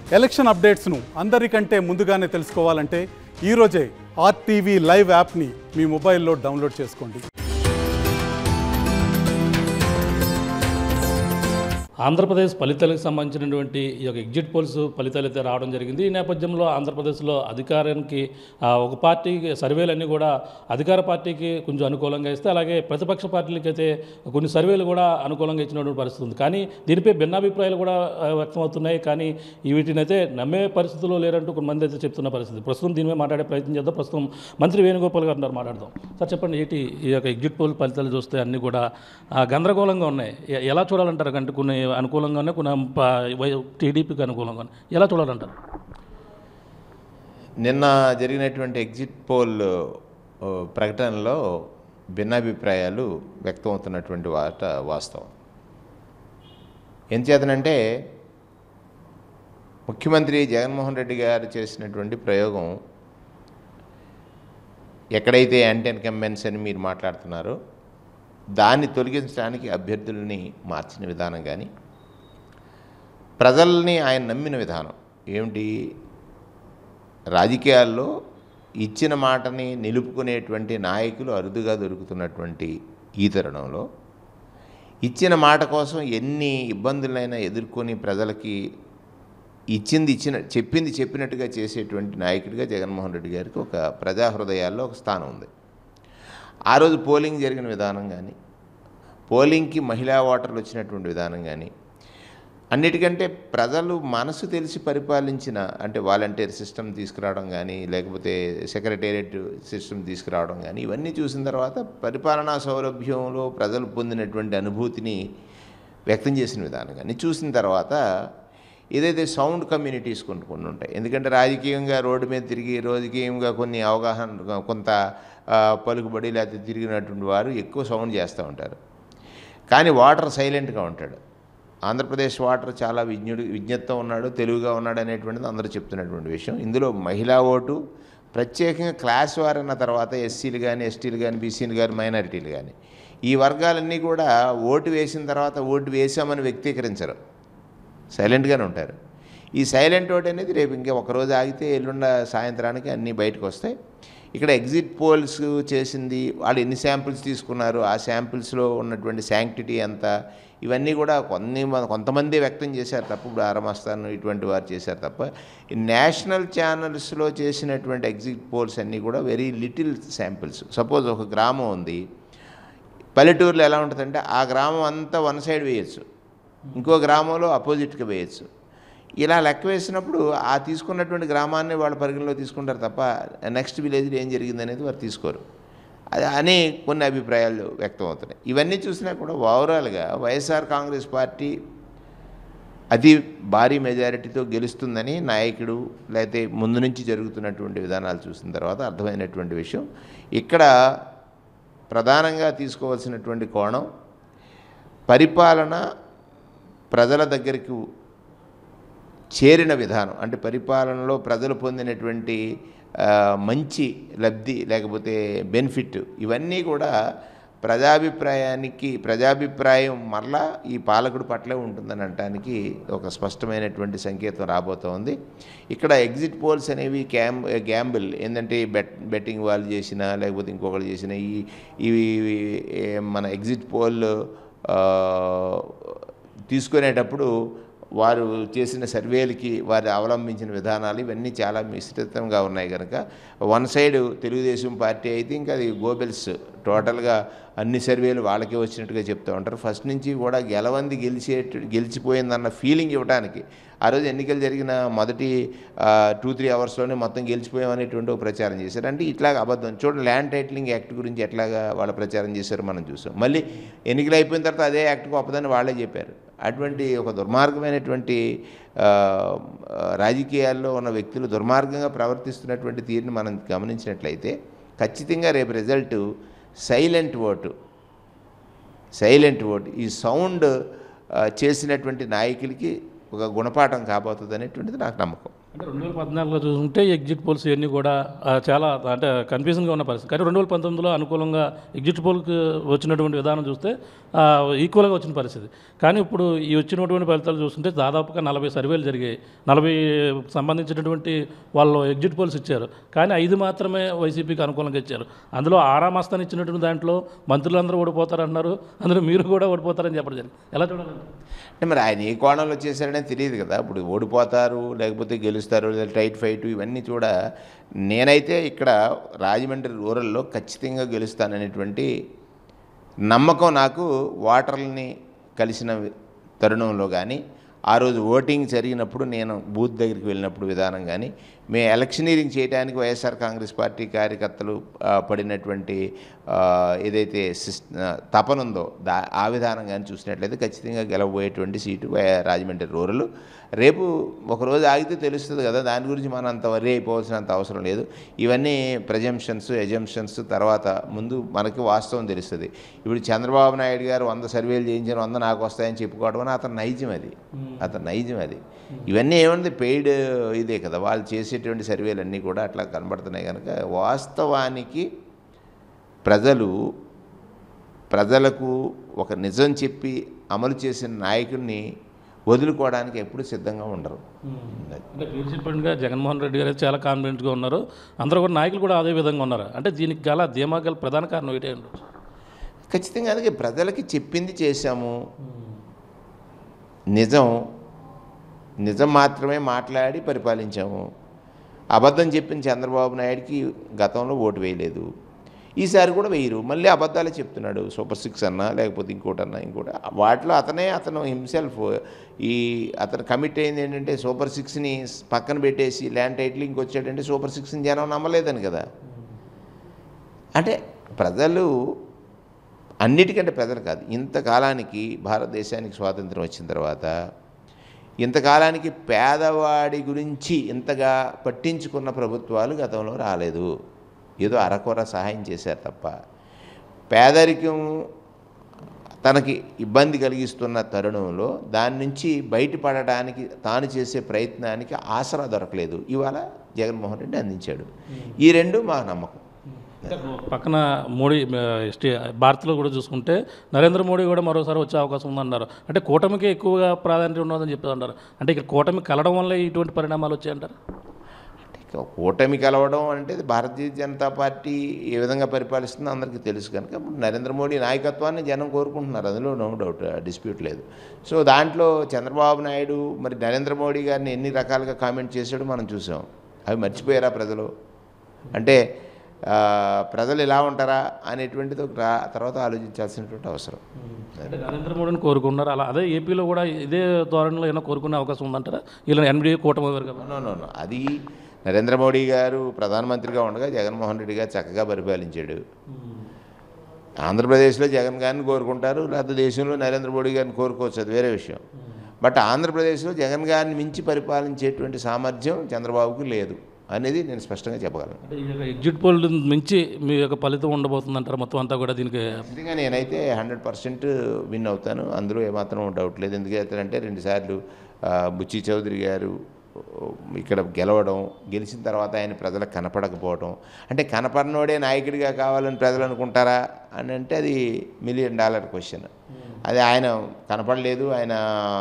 election అప్డేట్స్ను అందరికంటే ముందుగానే తెలుసుకోవాలంటే ఈరోజే ఆర్టీవీ లైవ్ యాప్ని మీ మొబైల్లో డౌన్లోడ్ చేసుకోండి ఆంధ్రప్రదేశ్ ఫలితాలకు సంబంధించినటువంటి ఈ యొక్క ఎగ్జిట్ పోల్స్ ఫలితాలు అయితే రావడం జరిగింది ఈ నేపథ్యంలో ఆంధ్రప్రదేశ్లో అధికారానికి ఆ, ఒక పార్టీకి సర్వేలన్నీ కూడా అధికార పార్టీకి కొంచెం అనుకూలంగా ఇస్తే అలాగే ప్రతిపక్ష పార్టీలకి అయితే కొన్ని సర్వేలు కూడా అనుకూలంగా ఇచ్చినటువంటి పరిస్థితి ఉంది కానీ దీనిపై భిన్నాభిప్రాయాలు కూడా ఆ, వ్యక్తమవుతున్నాయి కానీ ఈ వీటిని అయితే నమ్మే పరిస్థితుల్లో లేరంటూ కొంతమంది అయితే చెప్తున్న పరిస్థితి ప్రస్తుతం దీని మీద మాట్లాడే ప్రయత్నం చేద్దాం ప్రస్తుతం మంత్రి వేణుగోపాల్ గారు ఉన్నారు మాట్లాడదాం సార్ చెప్పండి ఏంటి ఈ యొక్క ఎగ్జిట్ పోల్ ఫలితాలు చూస్తే అన్నీ కూడా ఆ, గందరగోళంగా ఉన్నాయి ఎ- ఎలా చూడాలంటారు అంటే కొన్ని అనుకూలంగా ఉన్నాయి కొన్ని ప- వై- టీడీపీకి అనుకూలంగా ఉన్నాయి ఎలా చూడాలంటారు నిన్న జరిగినటువంటి ఎగ్జిట్ పోల్ ఓ, ప్రకటనలో భిన్నాభిప్రాయాలు వ్యక్తమవుతున్నటువంటి వాట వాస్తవం ఎంచేతనంటే ముఖ్యమంత్రి జగన్మోహన్ రెడ్డి గారు చేసినటువంటి ప్రయోగం ఎక్కడైతే యాంటీ ఇన్కంబెన్స్ అని మీరు మాట్లాడుతున్నారో దాన్ని తొలగించడానికి అభ్యర్థుల్ని మార్చిన విధానం కానీ ప్రజల్ని ఆయన నమ్మిన విధానం ఏమిటి రాజకీయాల్లో ఇచ్చిన మాటని నిలుపుకునేటువంటి నాయకులు అరుదుగా దొరుకుతున్నటువంటి ఈ తరుణంలో ఇచ్చిన మాట కోసం ఎన్ని ఇబ్బందులైనా ఎదుర్కొని ప్రజలకి ఇచ్చింది ఇచ్చిన చెప్పింది చెప్పినట్టుగా చేసేటువంటి నాయకుడిగా జగన్మోహన్ రెడ్డి గారికి ఒక ప్రజా హృదయాల్లో ఒక స్థానం ఉంది ఆ రోజు పోలింగ్ జరిగిన విధానం కానీ పోలింగ్కి మహిళా ఓటర్లు వచ్చినటువంటి విధానం కానీ అన్నిటికంటే ప్రజలు మనసు తెలిసి పరిపాలించిన అంటే వాలంటీర్ సిస్టమ్ తీసుకురావడం కానీ లేకపోతే సెక్రటేరియట్ సిస్టమ్ తీసుకురావడం కానీ ఇవన్నీ చూసిన తర్వాత పరిపాలనా సౌలభ్యంలో ప్రజలు పొందినటువంటి అనుభూతిని వ్యక్తం చేసిన విధానం కానీ చూసిన తర్వాత ఏదైతే సౌండ్ కమ్యూనిటీస్ కొన్ని కొన్ని ఉంటాయి ఎందుకంటే రాజకీయంగా రోడ్డు మీద తిరిగి రాజకీయంగా కొన్ని అవగాహన కొంత ఆ, పలుకుబడి లేకపోతే తిరిగినటువంటి వారు ఎక్కువ సౌండ్ చేస్తూ ఉంటారు కానీ వాటర్ సైలెంట్గా ఉంటాడు ఆంధ్రప్రదేశ్ వాటర్ చాలా విజ్ఞుడు విజ్ఞత ఉన్నాడు తెలుగుగా ఉన్నాడు అనేటువంటిది అందరూ చెప్తున్నటువంటి విషయం ఇందులో మహిళా ఓటు ప్రత్యేకంగా క్లాస్ వారు అన్న తర్వాత ఎస్సీలు కానీ ఎస్టీలు కానీ బీసీలు కానీ మైనారిటీలు కానీ ఈ వర్గాలన్నీ కూడా ఓటు వేసిన తర్వాత ఓటు వేసామని వ్యక్తీకరించరు సైలెంట్గానే ఉంటారు ఈ సైలెంట్ ఓట్ అనేది రేపు ఇంకా ఒకరోజు ఆగితే ఎల్లుండ సాయంత్రానికి అన్నీ బయటకు వస్తాయి ఇక్కడ ఎగ్జిట్ పోల్స్ చేసింది వాళ్ళు ఎన్ని శాంపిల్స్ తీసుకున్నారు ఆ శాంపిల్స్లో ఉన్నటువంటి శాంక్టిటీ ఎంత ఇవన్నీ కూడా కొన్ని మ- కొంతమంది వ్యక్తం చేశారు తప్ప ఇప్పుడు ఆరమస్తాను ఇటువంటి వారు చేశారు తప్ప ఈ నేషనల్ ఛానల్స్లో చేసినటువంటి ఎగ్జిట్ పోల్స్ అన్నీ కూడా వెరీ లిటిల్ శాంపిల్స్ సపోజ్ ఒక గ్రామం ఉంది పల్లెటూరులో ఎలా ఉంటుందంటే ఆ గ్రామం అంతా వన్ సైడ్ వేయచ్చు ఇంకో గ్రామంలో అపోజిట్గా వేయచ్చు ఇలా లెక్క వేసినప్పుడు ఆ తీసుకున్నటువంటి గ్రామాన్ని వాళ్ళ పరిగణలో తీసుకుంటారు తప్ప నెక్స్ట్ విలేజ్లో ఏం జరిగింది అనేది వారు తీసుకోరు అది అని కొన్ని అభిప్రాయాలు వ్యక్తం అవుతున్నాయి ఇవన్నీ చూసినా కూడా ఓవరాల్గా వైఎస్ఆర్ కాంగ్రెస్ పార్టీ అతి భారీ మెజారిటీతో గెలుస్తుందని నాయకుడు లేకపోతే ముందు నుంచి జరుగుతున్నటువంటి విధానాలు చూసిన తర్వాత అర్థమైనటువంటి విషయం ఇక్కడ ప్రధానంగా తీసుకోవాల్సినటువంటి కోణం పరిపాలన ప్రజల దగ్గరికి చేరిన విధానం అంటే పరిపాలనలో ప్రజలు పొందినటువంటి ఆ, మంచి లబ్ధి లేకపోతే బెనిఫిట్ ఇవన్నీ కూడా ప్రజాభిప్రాయానికి ప్రజాభిప్రాయం మరలా ఈ పాలకుడు పట్లే ఉంటుందని అనటానికి ఒక స్పష్టమైనటువంటి సంకేతం రాబోతోంది ఇక్కడ ఎగ్జిట్ పోల్స్ అనేవి క్యామ్ గ్యాంబుల్ ఏంటంటే బెట్ బెట్టింగ్ వాళ్ళు చేసినా లేకపోతే ఇంకొకరు చేసిన ఈ ఇవి ఏ, మన ఎగ్జిట్ పోల్ తీసుకునేటప్పుడు వారు చేసిన సర్వేలకి వారు అవలంబించిన విధానాలు ఇవన్నీ చాలా మిశ్రితంగా ఉన్నాయి కనుక వన్ సైడ్ తెలుగుదేశం పార్టీ అయితే ఇంకా అది గోబెల్స్ టోటల్గా అన్ని సర్వేలు వాళ్ళకే వచ్చినట్టుగా చెప్తూ ఉంటారు ఫస్ట్ నుంచి కూడా గెలవంది గెలిచే గెలిచిపోయిందన్న ఫీలింగ్ ఇవ్వడానికి ఆ రోజు ఎన్నికలు జరిగిన మొదటి టూ త్రీ అవర్స్లోనే మొత్తం గెలిచిపోయామనేటువంటి ఒక ప్రచారం చేశారు అంటే ఇట్లాగ అబద్ధం చూడండి ల్యాండ్ టైటిలింగ్ యాక్ట్ గురించి ఎట్లాగా వాళ్ళ ప్రచారం చేశారు మనం చూసాం మళ్ళీ ఎన్నికలు అయిపోయిన తర్వాత అదే యాక్ట్ గొప్పదని వాళ్ళే చెప్పారు అటువంటి ఒక దుర్మార్గమైనటువంటి ఆ, ఆ, రాజకీయాల్లో ఉన్న వ్యక్తులు దుర్మార్గంగా ప్రవర్తిస్తున్నటువంటి తీరుని మనం గమనించినట్లయితే ఖచ్చితంగా రేపు result silent vote silent vote ఈ సౌండ్ ఆ, చేసినటువంటి నాయకులకి ఒక గుణపాఠం కాబోతుంది అనేటువంటిది నాకు నమ్మకం అంటే రెండు వేల పద్నాలుగులో చూసుకుంటే ఎగ్జిట్ పోల్స్ ఇవన్నీ కూడా ఆ, చాలా అంటే కన్ఫ్యూజన్గా ఉన్న పరిస్థితి కానీ రెండు వేల పంతొమ్మిదిలో అనుకూలంగా ఎగ్జిట్ పోల్కి వచ్చినటువంటి విధానం చూస్తే ఆ, ఈక్వల్గా వచ్చిన పరిస్థితి కానీ ఇప్పుడు ఈ వచ్చినటువంటి ఫలితాలు చూస్తుంటే దాదాపుగా నలభై సర్వేలు జరిగాయి నలభై సంబంధించినటువంటి వాళ్ళు ఎగ్జిట్ పోల్స్ ఇచ్చారు కానీ ఐదు మాత్రమే వైసీపీకి అనుకూలంగా ఇచ్చారు అందులో ఆరాం ఆస్థానం ఇచ్చినటువంటి దాంట్లో మంత్రులందరూ ఓడిపోతారన్నారు అందులో మీరు కూడా ఓడిపోతారని చెప్పడం జరిగింది ఎలా చూడాలంటే అంటే మరి ఆయన ఏ కోణంలో చేశారనే తెలియదు కదా ఇప్పుడు ఓడిపోతారు లేకపోతే గెలుస్తారు లేదా టైట్ ఫైట్ ఇవన్నీ చూడ నేనైతే ఇక్కడ రాజమండ్రి రూరల్లో ఖచ్చితంగా గెలుస్తాననేటువంటి నమ్మకం నాకు ఓటర్లని కలిసిన వి- తరుణంలో కానీ ఆ రోజు ఓటింగ్ జరిగినప్పుడు నేను బూత్ దగ్గరికి వెళ్ళినప్పుడు విధానం కానీ మేము ఎలక్షనీరింగ్ చేయడానికి వైఎస్ఆర్ కాంగ్రెస్ పార్టీ కార్యకర్తలు ఆ, పడినటువంటి ఆ, ఏదైతే సిస్ ఆ, తపన ఉందో దా ఆ విధానం కానీ చూసినట్లయితే ఖచ్చితంగా గెలవబోయేటువంటి సీటు వై- రాజమండ్రి రూరల్ రేపు ఒకరోజు ఆగితే తెలుస్తుంది కదా దాని గురించి మనం అంత వరి అయిపోవాల్సినంత అవసరం లేదు ఇవన్నీ ప్రజంప్షన్స్ ఎజంప్షన్స్ తర్వాత ముందు మనకి వాస్తవం తెలుస్తుంది ఇప్పుడు చంద్రబాబు నాయుడు గారు వంద సర్వేలు చేయించారు వంద నాకు వస్తాయని చెప్పుకోవడం అని అతని నైజం అది అతని నైజం అది ఇవన్నీ ఏముంది పెయిడ్ ఇదే కదా వాళ్ళు చేసేటువంటి సర్వేలు అన్నీ కూడా అట్లా కనబడుతున్నాయి కనుక వాస్తవానికి ప్రజలు ప్రజలకు ఒక నిజం చెప్పి అమలు చేసిన నాయకుడిని వదులుకోవడానికి ఎప్పుడు సిద్ధంగా ఉండరు అంటే మీరు చెప్పినట్టుగా జగన్మోహన్ రెడ్డి గారు అయితే చాలా కాన్ఫిడెంట్గా ఉన్నారు అందరూ కూడా నాయకులు కూడా అదే విధంగా ఉన్నారు అంటే దీనికి గల ధీమా గల ప్రధాన కారణం ఏంటి ఉండొచ్చు ఖచ్చితంగా అందుకే ప్రజలకి చెప్పింది చేశాము నిజం నిజం మాత్రమే మాట్లాడి పరిపాలించాము అబద్ధం చెప్పిన చంద్రబాబు నాయుడికి గతంలో ఓటు వేయలేదు ఈసారి కూడా వేయరు మళ్ళీ అబద్ధాలే చెప్తున్నాడు సూపర్ సిక్స్ అన్నా లేకపోతే ఇంకోటన్నా ఇంకోటి వాటిలో అతనే అతను హిమ్సెల్ఫ్ ఈ అతను కమిట్ అయింది ఏంటంటే సూపర్ సిక్స్ని పక్కన పెట్టేసి ల్యాండ్ టైటిలింగ్కి వచ్చాడంటే సూపర్ సిక్స్ని జనం నమ్మలేదని కదా అంటే ప్రజలు అన్నిటికంటే ప్రజలు కాదు ఇంతకాలానికి భారతదేశానికి స్వాతంత్రం వచ్చిన తర్వాత ఇంతకాలానికి పేదవాడి గురించి ఇంతగా పట్టించుకున్న ప్రభుత్వాలు గతంలో రాలేదు ఏదో అరకొర సహాయం చేశారు తప్ప పేదరికం తనకి ఇబ్బంది కలిగిస్తున్న తరుణంలో దాని నుంచి బయటపడడానికి తాను చేసే ప్రయత్నానికి ఆసరా దొరకలేదు ఇవాళ జగన్మోహన్ రెడ్డి అందించాడు ఈ రెండు మా నమ్మకం అంటే పక్కన మోడీ ఆ, స్టే భారత్లో కూడా చూసుకుంటే నరేంద్ర మోడీ కూడా మరోసారి వచ్చే అవకాశం ఉందన్నారు అంటే కూటమికి ఎక్కువగా ప్రాధాన్యత ఉన్నదని చెప్పి అన్నారు అంటే ఇక్కడ కూటమి కలడం వల్ల ఇటువంటి పరిణామాలు వచ్చాయంటారు అంటే ఇక కూటమి కలవడం అంటే భారతీయ జనతా పార్టీ ఏ విధంగా పరిపాలిస్తుందో అందరికీ తెలుసు కనుక ఇప్పుడు నరేంద్ర మోడీ నాయకత్వాన్ని జనం కోరుకుంటున్నారు అందులో నో డౌట్ డిస్ప్యూట్ లేదు సో దాంట్లో చంద్రబాబు నాయుడు మరి నరేంద్ర మోడీ గారిని ఎన్ని రకాలుగా కామెంట్ చేశాడో మనం చూసాం అవి మర్చిపోయారా ప్రజలు అంటే ఆ, ప్రజలు ఇలా ఉంటారా అనేటువంటిది ఒక రా- తర్వాత ఆలోచించాల్సినటువంటి అవసరం అంటే నరేంద్ర మోడీని కోరుకున్నారు అలా అదే ఏపీలో కూడా ఇదే ధోరణిలో ఏమైనా కోరుకునే అవకాశం ఉందంటారా ఇలా ఎన్డీఏ కూటమి గారు కదా నో నో నో అది నరేంద్ర మోడీ గారు ప్రధానమంత్రిగా ఉండగా జగన్మోహన్ రెడ్డి గారు చక్కగా పరిపాలించాడు ఆంధ్రప్రదేశ్లో జగన్ గారిని కోరుకుంటారు లేకపోతే దేశంలో నరేంద్ర మోడీ గారిని కోరుకోవచ్చు అది వేరే విషయం బట్ ఆంధ్రప్రదేశ్లో జగన్ గారిని మించి పరిపాలించేటువంటి సామర్థ్యం చంద్రబాబుకి లేదు అనేది నేను స్పష్టంగా చెప్పగలను అంటే ఈ యొక్క ఎగ్జిట్ పోల్ నుంచి మీ యొక్క ఫలితం ఉండబోతుందంటారు మొత్తం అంతా కూడా దీనికి ఖచ్చితంగా నేనైతే హండ్రెడ్ పర్సెంట్ విన్ అవుతాను అందులో ఏమాత్రం డౌట్ లేదు ఎందుకంటే రెండుసార్లు ఆ, బుచ్చి చౌదరి గారు ఇక్కడ గెలవడం గెలిచిన తర్వాత ఆయన ప్రజలకు కనపడకపోవడం అంటే కనపడినోడే నాయకుడిగా కావాలని ప్రజలు అనుకుంటారా అని అంటే అది మిలియన్ డాలర్ క్వశ్చన్ అది ఆయన కనపడలేదు ఆయన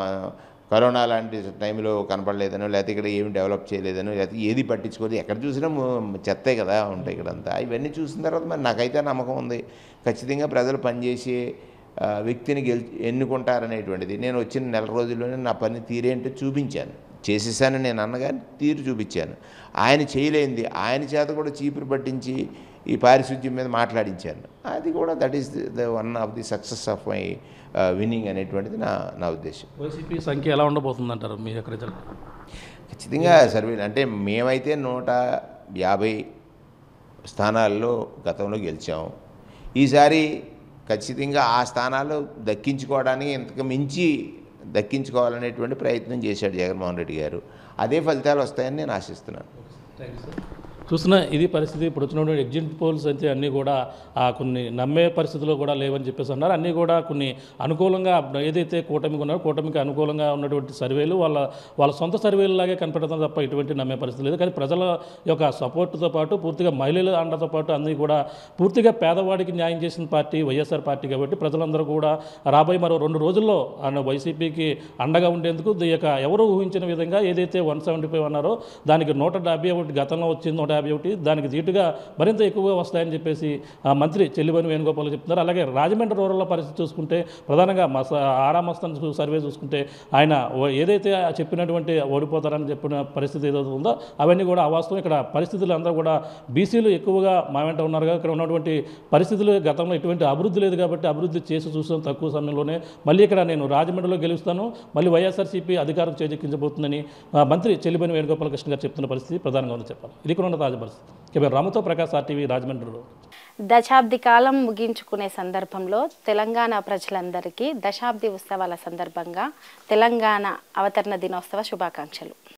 కరోనా లాంటి టైంలో కనపడలేదనో లేకపోతే ఇక్కడ ఏమి డెవలప్ చేయలేదనో లేకపోతే ఏది పట్టించుకోదు ఎక్కడ చూసినా ము- చెత్తే కదా ఉంటాయి ఇక్కడంతా ఇవన్నీ చూసిన తర్వాత మరి నాకైతే నమ్మకం ఉంది ఖచ్చితంగా ప్రజలు పనిచేసే ఆ, వ్యక్తిని గెలి ఎన్నుకుంటారనేటువంటిది నేను వచ్చిన నెల రోజుల్లోనే నా పని తీరేంటో చూపించాను చేసేసాను నేను అన్నగాని తీరు చూపించాను ఆయన చేయలేంది ఆయన చేత కూడా చీపురు పట్టించి ఈ పారిశుద్ధ్యం మీద మాట్లాడించాను అది కూడా that is the one of the success of my winning అనేటువంటిది నా నా ఉద్దేశం వైసీపీ సంఖ్య ఎలా ఉండబోతుందంటారు మీ యొక్క రిజల్ట్ ఖచ్చితంగా సర్వే అంటే మేమైతే నూట యాభై స్థానాల్లో గతంలో గెలిచాం ఈసారి ఖచ్చితంగా ఆ స్థానాలు దక్కించుకోవడానికి ఇంతకు మించి దక్కించుకోవాలనేటువంటి ప్రయత్నం చేశాడు జగన్మోహన్ రెడ్డి గారు అదే ఫలితాలు వస్తాయని నేను ఆశిస్తున్నాను థ్యాంక్ యూ సార్ చూసిన ఇది పరిస్థితి ఇప్పుడు వచ్చినటువంటి ఎగ్జిట్ పోల్స్ అయితే అన్నీ కూడా ఆ, కొన్ని నమ్మే పరిస్థితిలో కూడా లేవని చెప్పేసి అన్నారు అన్నీ కూడా కొన్ని అనుకూలంగా ఏదైతే కూటమికి ఉన్నారో కూటమికి అనుకూలంగా ఉన్నటువంటి సర్వేలు వాళ్ళ వాళ్ళ సొంత సర్వేలు లాగే కనపడతాం తప్ప ఇటువంటి నమ్మే పరిస్థితి లేదు కానీ ప్రజల యొక్క సపోర్టుతో పాటు పూర్తిగా మహిళల అండతో పాటు అన్నీ కూడా పూర్తిగా పేదవాడికి న్యాయం చేసిన పార్టీ వైఎస్ఆర్ పార్టీ కాబట్టి ప్రజలందరూ కూడా రాబోయే మరో రెండు రోజుల్లో ఆయన వైసీపీకి అండగా ఉండేందుకు ఈ యొక్క ఎవరు ఊహించిన విధంగా ఏదైతే వన్ సెవెంటీ ఫైవ్ అన్నారో దానికి నూట డెబ్బై ఒకటి గతంలో వచ్చింది నూట యాభై ఒకటి దానికి ధీటుగా మరింత ఎక్కువగా వస్తాయని చెప్పేసి ఆ మంత్రి చెల్లిబని వేణుగోపాల్ చెప్తున్నారు అలాగే రాజమండ్రి రూరల్ పరిస్థితి చూసుకుంటే ప్రధానంగా మస ఆరామస్థాన్ సర్వే చూసుకుంటే ఆయన ఓ- ఏదైతే చెప్పినటువంటి ఓడిపోతారని చెప్పిన పరిస్థితి ఏదైతే ఉందో అవన్నీ కూడా అవాస్తవం ఇక్కడ పరిస్థితులు అందరూ కూడా బీసీలు ఎక్కువగా మా వెంట ఉన్నారు కదా ఇక్కడ ఉన్నటువంటి పరిస్థితులు గతంలో ఎటువంటి అభివృద్ధి లేదు కాబట్టి అభివృద్ధి చేసి చూసాం తక్కువ సమయంలోనే మళ్ళీ ఇక్కడ నేను రాజమండ్రిలో గెలుస్తాను మళ్ళీ వైఎస్ఆర్సీపీ అధికారం చేజెక్కించబోతుందని ఆ, మంత్రి చెల్లిబని వేణుగోపాలకృష్ణ గారు చెప్తున్న పరిస్థితి ప్రధానంగా ఉంది చెప్పాలి ఇది కూడా ఉన్న తాజా పరిస్థితి కేవలం రామతో ప్రకాశ్ ఆర్టీవీ రాజమండ్రిలో దశాబ్ది కాలం ముగించుకునే సందర్భంలో తెలంగాణ ప్రజలందరికీ దశాబ్ది ఉత్సవాల సందర్భంగా తెలంగాణ అవతరణ దినోత్సవ శుభాకాంక్షలు